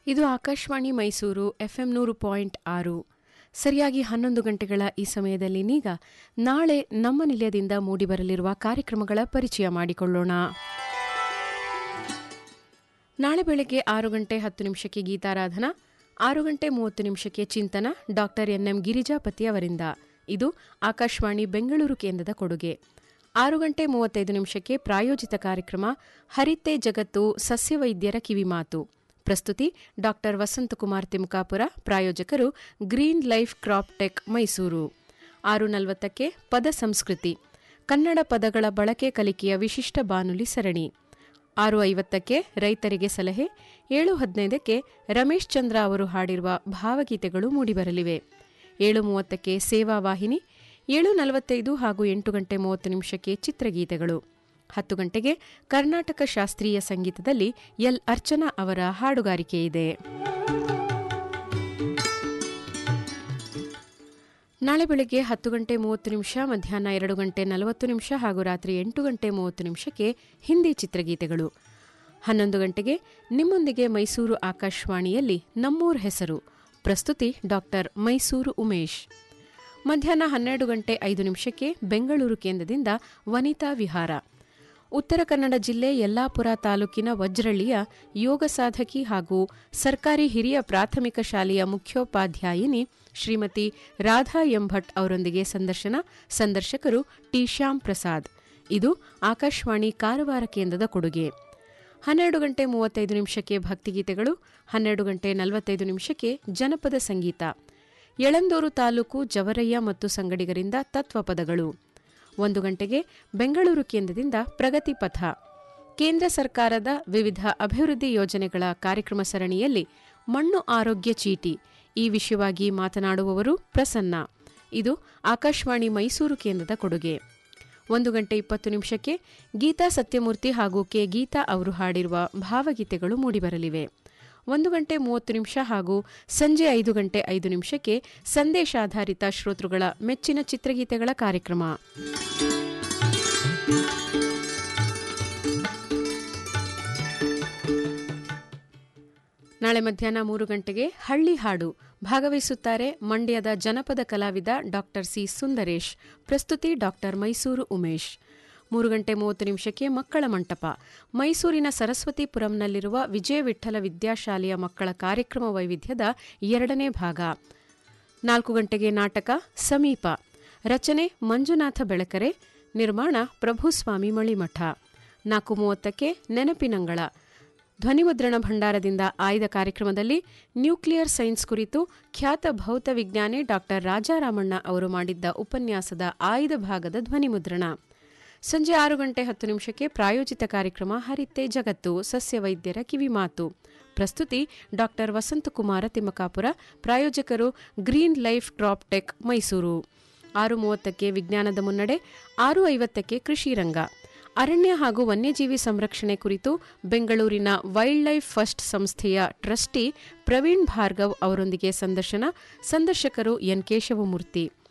ಇದು ಆಕಾಶವಾಣಿ ಮೈಸೂರು ಎಫ್ಎಂ ನೂರು ಪಾಯಿಂಟ್ ಆರು ಸರಿಯಾಗಿ ಹನ್ನೊಂದು ಗಂಟೆಗಳ ಈ ಸಮಯದಲ್ಲಿ ನೀಗ ನಾಳೆ ನಮ್ಮ ನಿಲಯದಿಂದ ಮೂಡಿಬರಲಿರುವ ಕಾರ್ಯಕ್ರಮಗಳ ಪರಿಚಯ ಮಾಡಿಕೊಳ್ಳೋಣ ನಾಳೆ ಬೆಳಗ್ಗೆ ಆರು ಗಂಟೆ ಹತ್ತು ನಿಮಿಷಕ್ಕೆ ಗೀತಾರಾಧನಾ ಆರು ಗಂಟೆ ಮೂವತ್ತು ನಿಮಿಷಕ್ಕೆ ಚಿಂತನ ಡಾಕ್ಟರ್ ಎನ್ಎಂ ಗಿರಿಜಾಪತಿ ಅವರಿಂದ ಇದು ಆಕಾಶವಾಣಿ ಬೆಂಗಳೂರು ಕೇಂದ್ರದ ಕೊಡುಗೆ ಆರು ಗಂಟೆ ಮೂವತ್ತೈದು ನಿಮಿಷಕ್ಕೆ ಪ್ರಾಯೋಜಿತ ಕಾರ್ಯಕ್ರಮ ಹರಿತೆ ಜಗತ್ತು ಸಸ್ಯವೈದ್ಯರ ಕಿವಿಮಾತು ಪ್ರಸ್ತುತಿ ಡಾಕ್ಟರ್ ವಸಂತಕುಮಾರ್ ತಿಮ್ಕಾಪುರ ಪ್ರಾಯೋಜಕರು green life crop tech Mysuru ಆರು ನಲವತ್ತಕ್ಕೆ ಪದ ಸಂಸ್ಕೃತಿ ಕನ್ನಡ ಪದಗಳ ಬಳಕೆ ಕಲಿಕೆಯ ವಿಶಿಷ್ಟ ಬಾನುಲಿ ಸರಣಿ ಆರು ಐವತ್ತಕ್ಕೆ ರೈತರಿಗೆ ಸಲಹೆ ಏಳು ಹದಿನೈದಕ್ಕೆ ರಮೇಶ್ ಚಂದ್ರ ಅವರು ಹಾಡಿರುವ ಭಾವಗೀತೆಗಳು ಮೂಡಿಬರಲಿವೆ ಏಳು ಮೂವತ್ತಕ್ಕೆ ಸೇವಾ ವಾಹಿನಿ ಏಳು ನಲವತ್ತೈದು ಹಾಗೂ ಎಂಟು ಗಂಟೆ ಮೂವತ್ತು ನಿಮಿಷಕ್ಕೆ ಚಿತ್ರಗೀತೆಗಳು ಹತ್ತು ಗಂಟೆಗೆ ಕರ್ನಾಟಕ ಶಾಸ್ತ್ರೀಯ ಸಂಗೀತದಲ್ಲಿ ಎಲ್ ಅರ್ಚನಾ ಅವರ ಹಾಡುಗಾರಿಕೆ ಇದೆ ನಾಳೆ ಬೆಳಗ್ಗೆ ಹತ್ತು ಗಂಟೆ ಮೂವತ್ತು ನಿಮಿಷ ಮಧ್ಯಾಹ್ನ ಎರಡು ಗಂಟೆ ನಲವತ್ತು ನಿಮಿಷ ಹಾಗೂ ರಾತ್ರಿ ಎಂಟು ಗಂಟೆ ಮೂವತ್ತು ನಿಮಿಷಕ್ಕೆ ಹಿಂದಿ ಚಿತ್ರಗೀತೆಗಳು ಹನ್ನೊಂದು ಗಂಟೆಗೆ ನಿಮ್ಮೊಂದಿಗೆ ಮೈಸೂರು ಆಕಾಶವಾಣಿಯಲ್ಲಿ ನಮ್ಮೂರ್ ಹೆಸರು ಪ್ರಸ್ತುತಿ ಡಾಕ್ಟರ್ ಮೈಸೂರು ಉಮೇಶ್ ಮಧ್ಯಾಹ್ನ ಹನ್ನೆರಡು ಗಂಟೆ ಐದು ನಿಮಿಷಕ್ಕೆ ಬೆಂಗಳೂರು ಕೇಂದ್ರದಿಂದ ವನಿತಾ ವಿಹಾರ ಉತ್ತರ ಕನ್ನಡ ಜಿಲ್ಲೆ ಯಲ್ಲಾಪುರ ತಾಲೂಕಿನ ವಜ್ರಳ್ಳಿಯ ಯೋಗ ಸಾಧಕಿ ಹಾಗೂ ಸರ್ಕಾರಿ ಹಿರಿಯ ಪ್ರಾಥಮಿಕ ಶಾಲೆಯ ಮುಖ್ಯೋಪಾಧ್ಯಾಯಿನಿ ಶ್ರೀಮತಿ ರಾಧಾ ಎಂಭಟ್ ಅವರೊಂದಿಗೆ ಸಂದರ್ಶನ ಸಂದರ್ಶಕರು ಟಿ ಶ್ಯಾಮ್ ಪ್ರಸಾದ್ ಇದು ಆಕಾಶವಾಣಿ ಕಾರವಾರ ಕೇಂದ್ರದ ಕೊಡುಗೆ ಹನ್ನೆರಡು ಗಂಟೆ ಮೂವತ್ತೈದು ನಿಮಿಷಕ್ಕೆ ಭಕ್ತಿಗೀತೆಗಳು ಹನ್ನೆರಡು ಗಂಟೆ ನಲವತ್ತೈದು ನಿಮಿಷಕ್ಕೆ ಜನಪದ ಸಂಗೀತ ಯಳಂದೂರು ತಾಲೂಕು ಜವರಯ್ಯ ಮತ್ತು ಸಂಗಡಿಗರಿಂದ ತತ್ವಪದಗಳು ಒಂದು ಗಂಟೆಗೆ ಬೆಂಗಳೂರು ಕೇಂದ್ರದಿಂದ ಪ್ರಗತಿ ಪಥ ಕೇಂದ್ರ ಸರ್ಕಾರದ ವಿವಿಧ ಅಭಿವೃದ್ಧಿ ಯೋಜನೆಗಳ ಕಾರ್ಯಕ್ರಮ ಸರಣಿಯಲ್ಲಿ ಮಣ್ಣು ಆರೋಗ್ಯ ಚೀಟಿ ಈ ವಿಷಯವಾಗಿ ಮಾತನಾಡುವವರು ಪ್ರಸನ್ನ ಇದು ಆಕಾಶವಾಣಿ ಮೈಸೂರು ಕೇಂದ್ರದ ಕೊಡುಗೆ ಒಂದು ಗಂಟೆ ಇಪ್ಪತ್ತು ನಿಮಿಷಕ್ಕೆ ಗೀತಾ ಸತ್ಯಮೂರ್ತಿ ಹಾಗೂ ಕೆ ಗೀತಾ ಅವರು ಹಾಡಿರುವ ಭಾವಗೀತೆಗಳು ಮೂಡಿಬರಲಿವೆ ಒಂದು ಗಂಟೆ ಮೂವತ್ತು ನಿಮಿಷ ಹಾಗೂ ಸಂಜೆ ಐದು ಗಂಟೆ ಐದು ನಿಮಿಷಕ್ಕೆ ಸಂದೇಶಾಧಾರಿತ ಶ್ರೋತೃಗಳ ಮೆಚ್ಚಿನ ಚಿತ್ರಗೀತೆಗಳ ಕಾರ್ಯಕ್ರಮ ನಾಳೆ ಮಧ್ಯಾಹ್ನ ಮೂರು ಗಂಟೆಗೆ ಹಳ್ಳಿ ಹಾಡು ಭಾಗವಹಿಸುತ್ತಾರೆ ಮಂಡ್ಯದ ಜನಪದ ಕಲಾವಿದ ಡಾಕ್ಟರ್ ಸಿ ಸುಂದರೇಶ್ ಪ್ರಸ್ತುತಿ ಡಾಕ್ಟರ್ ಮೈಸೂರು ಉಮೇಶ್ ಮೂರು ಗಂಟೆ ಮೂವತ್ತು ನಿಮಿಷಕ್ಕೆ ಮಕ್ಕಳ ಮಂಟಪ ಮೈಸೂರಿನ ಸರಸ್ವತಿಪುರಂನಲ್ಲಿರುವ ವಿಜಯ ವಿಠಲ ವಿದ್ಯಾಶಾಲೆಯ ಮಕ್ಕಳ ಕಾರ್ಯಕ್ರಮ ವೈವಿಧ್ಯದ ಎರಡನೇ ಭಾಗ ನಾಲ್ಕು ಗಂಟೆಗೆ ನಾಟಕ ಸಮೀಪ ರಚನೆ ಮಂಜುನಾಥ ಬೆಳಕರೆ ನಿರ್ಮಾಣ ಪ್ರಭುಸ್ವಾಮಿ ಮಳಿಮಠ ನಾಲ್ಕು ಮೂವತ್ತಕ್ಕೆ ನೆನಪಿನಂಗಳ ಧ್ವನಿಮುದ್ರಣ ಭಂಡಾರದಿಂದ ಆಯ್ದ ಕಾರ್ಯಕ್ರಮದಲ್ಲಿ ನ್ಯೂಕ್ಲಿಯರ್ ಸೈನ್ಸ್ ಕುರಿತು ಖ್ಯಾತ ಭೌತ ವಿಜ್ಞಾನಿ ಡಾಕ್ಟರ್ ರಾಜಾರಾಮಣ್ಣ ಅವರು ಮಾಡಿದ್ದ ಉಪನ್ಯಾಸದ ಆಯ್ದ ಭಾಗದ ಧ್ವನಿಮುದ್ರಣ ಸಂಜೆ ಆರು ಗಂಟೆ ಹತ್ತು ನಿಮಿಷಕ್ಕೆ ಪ್ರಾಯೋಜಿತ ಕಾರ್ಯಕ್ರಮ ಹರಿತೆ ಜಗತ್ತು ಸಸ್ಯವೈದ್ಯರ ಕಿವಿಮಾತು ಪ್ರಸ್ತುತಿ ಡಾಕ್ಟರ್ ವಸಂತಕುಮಾರ ತಿಮ್ಮಕಾಪುರ ಪ್ರಾಯೋಜಕರು green life crop tech Mysuru ಆರು ಮೂವತ್ತಕ್ಕೆ ವಿಜ್ಞಾನದ ಮುನ್ನಡೆ ಆರು ಐವತ್ತಕ್ಕೆ ಕೃಷಿ ರಂಗ ಅರಣ್ಯ ಹಾಗೂ ವನ್ಯಜೀವಿ ಸಂರಕ್ಷಣೆ ಕುರಿತು ಬೆಂಗಳೂರಿನ ವೈಲ್ಡ್ ಲೈಫ್ ಫಸ್ಟ್ ಸಂಸ್ಥೆಯ ಟ್ರಸ್ಟಿ ಪ್ರವೀಣ್ ಭಾರ್ಗವ್ ಅವರೊಂದಿಗೆ ಸಂದರ್ಶನ ಸಂದರ್ಶಕರು ಎನ್ ಕೇಶವಮೂರ್ತಿ